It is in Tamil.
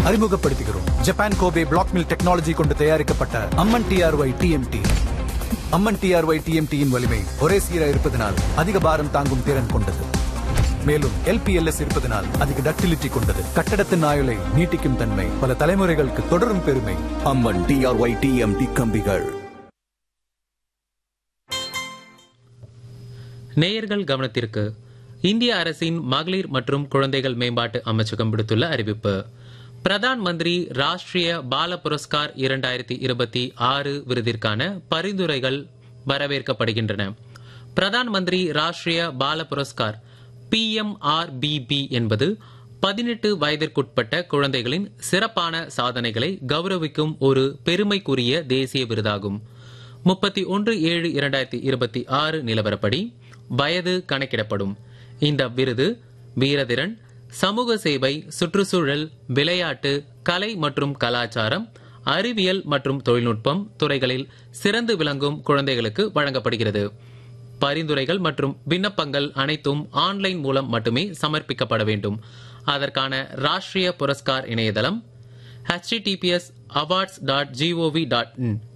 அறிமுகப்படுத்துகிறோம் Japan Kobe black mill technology கொண்டு தயாரிக்கப்பட்ட Amman TRY TMT Amman TRY டிஎம்டியின் வலிமை ஒரே சீராக இருப்பதனால் அதிக பாரம் தாங்கும் திறன் கொண்டது மேலும் எல்பிஎல்எஸ் இருப்பதனால் அதிக டக்டிலிட்டி கொண்டது கட்டடத்தின் ஆயுளை நீட்டிக்கும் தன்மை பல தலைமுறைகளுக்கு தொடரும் பெருமை அம்மன் டிஆர்ஒய் டிஎம்டி கம்பிகள் நேயர்கள் கவனத்திற்கு இந்திய அரசின் மகளிர் மற்றும் குழந்தைகள் மேம்பாட்டு அமைச்சகம் விடுத்துள்ள அறிவிப்பு பிரதான் மந்திரி ராஷ்டிரிய பால புரஸ்கார் இரண்டாயிரத்தி இருபத்தி ஆறு விருதிற்கான பரிந்துரைகள் வரவேற்கப்படுகின்றன பிரதான் மந்திரி ராஷ்டிரிய பால புரஸ்கார் பிஎம்ஆர்பிபி என்பது பதினெட்டு வயதிற்குட்பட்ட குழந்தைகளின் சிறப்பான சாதனைகளை கௌரவிக்கும் ஒரு பெருமைக்குரிய தேசிய விருதாகும் முப்பத்தி ஒன்று ஏழு இரண்டாயிரத்தி இருபத்தி ஆறு நிலவரப்படி வயது கணக்கிடப்படும் இந்த விருது வீரதிறன் சமூக சேவை சுற்றுச்சூழல் விளையாட்டு கலை மற்றும் கலாச்சாரம் அறிவியல் மற்றும் தொழில்நுட்பம் துறைகளில் சிறந்து விளங்கும் குழந்தைகளுக்கு வழங்கப்படுகிறது பரிந்துரைகள் மற்றும் விண்ணப்பங்கள் அனைத்தும் ஆன்லைன் மூலம் மட்டுமே சமர்ப்பிக்கப்பட வேண்டும் அதற்கான ராஷ்டிரிய புரஸ்கார் இணையதளம் https awards.gov.in